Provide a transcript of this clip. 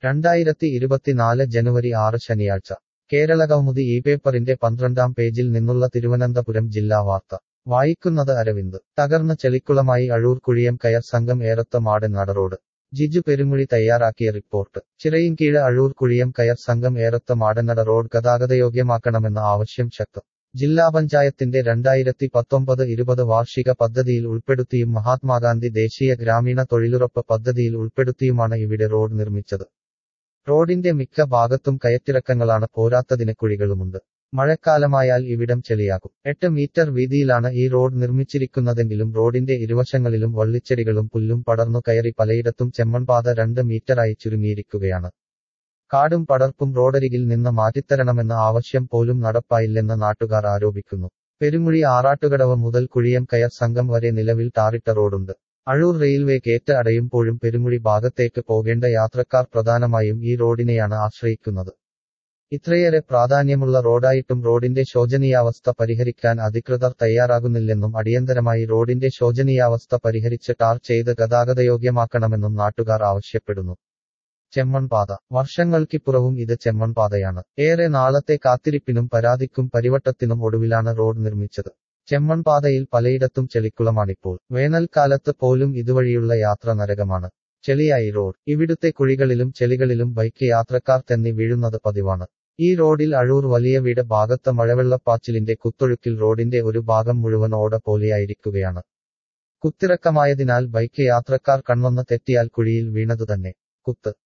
രണ്ടായിരത്തി ഇരുപത്തിനാല് ജനുവരി ആറ് ശനിയാഴ്ച കേരളകൗമുദി ഈ പേപ്പറിന്റെ പന്ത്രണ്ടാം പേജിൽ നിന്നുള്ള തിരുവനന്തപുരം ജില്ലാ വാർത്ത വായിക്കുന്നത് അരവിന്ദ് തകർന്ന ചെളിക്കുളമായി അഴൂർ കുഴിയം കയർ സംഘം ഏറത്ത് മാടൻ നടറോഡ് ജിജു പെരുമുഴി തയ്യാറാക്കിയ റിപ്പോർട്ട് ചിറയിൻകീഴ് അഴൂർ കുഴിയം കയർ സംഘം ഏറത്ത് മാടനട റോഡ് ഗതാഗതയോഗ്യമാക്കണമെന്ന ആവശ്യം ശക്തം ജില്ലാ പഞ്ചായത്തിന്റെ രണ്ടായിരത്തി പത്തൊമ്പത് ഇരുപത് വാർഷിക പദ്ധതിയിൽ ഉൾപ്പെടുത്തിയും മഹാത്മാഗാന്ധി ദേശീയ ഗ്രാമീണ തൊഴിലുറപ്പ് പദ്ധതിയിൽ ഉൾപ്പെടുത്തിയുമാണ് ഇവിടെ റോഡ് നിർമ്മിച്ചത് റോഡിന്റെ മിക്ക ഭാഗത്തും കയറ്റിറക്കങ്ങളാണ് പോരാത്തതിന് കുഴികളുമുണ്ട് മഴക്കാലമായാൽ ഇവിടം ചെളിയാകും എട്ട് മീറ്റർ വീതിയിലാണ് ഈ റോഡ് നിർമ്മിച്ചിരിക്കുന്നതെങ്കിലും റോഡിന്റെ ഇരുവശങ്ങളിലും വള്ളിച്ചെടികളും പുല്ലും പടർന്നു കയറി പലയിടത്തും ചെമ്മൺപാത രണ്ട് മീറ്ററായി ചുരുങ്ങിയിരിക്കുകയാണ് കാടും പടർപ്പും റോഡരികിൽ നിന്ന് മാറ്റിത്തരണമെന്ന ആവശ്യം പോലും നടപ്പായില്ലെന്ന് നാട്ടുകാർ ആരോപിക്കുന്നു പെരുമുഴി ആറാട്ടുകടവ് മുതൽ കുഴിയം കയർ സംഘം വരെ നിലവിൽ ടാറിട്ട റോഡുണ്ട് അഴൂർ റെയിൽവേ ഗേറ്റ് അടയുമ്പോഴും പെരുമുഴി ഭാഗത്തേക്ക് പോകേണ്ട യാത്രക്കാർ പ്രധാനമായും ഈ റോഡിനെയാണ് ആശ്രയിക്കുന്നത് ഇത്രയേറെ പ്രാധാന്യമുള്ള റോഡായിട്ടും റോഡിന്റെ ശോചനീയാവസ്ഥ പരിഹരിക്കാൻ അധികൃതർ തയ്യാറാകുന്നില്ലെന്നും അടിയന്തരമായി റോഡിന്റെ ശോചനീയാവസ്ഥ പരിഹരിച്ച് ടാർ ചെയ്ത് ഗതാഗതയോഗ്യമാക്കണമെന്നും നാട്ടുകാർ ആവശ്യപ്പെടുന്നു ചെമ്മൺപാത വർഷങ്ങൾക്കിപ്പുറവും ഇത് ചെമ്മൺപാതയാണ് ഏറെ നാളത്തെ കാത്തിരിപ്പിനും പരാതിക്കും പരിവട്ടത്തിനും ഒടുവിലാണ് റോഡ് നിർമ്മിച്ചത് ചെമ്മൺപാതയിൽ പലയിടത്തും ചെളിക്കുളമാണിപ്പോൾ വേനൽക്കാലത്ത് പോലും ഇതുവഴിയുള്ള യാത്ര നരകമാണ് ചെളിയായി റോഡ് ഇവിടുത്തെ കുഴികളിലും ചെളികളിലും ബൈക്ക് യാത്രക്കാർ തെന്നി വീഴുന്നത് പതിവാണ് ഈ റോഡിൽ അഴൂർ വലിയ വീട് ഭാഗത്ത് മഴവെള്ളപ്പാച്ചിലിന്റെ കുത്തൊഴുക്കിൽ റോഡിന്റെ ഒരു ഭാഗം മുഴുവൻ ഓട പോലെയായിരിക്കുകയാണ് കുത്തിറക്കമായതിനാൽ ബൈക്ക് യാത്രക്കാർ കൺവന്ന് തെറ്റിയാൽ കുഴിയിൽ വീണതുതന്നെ കുത്ത്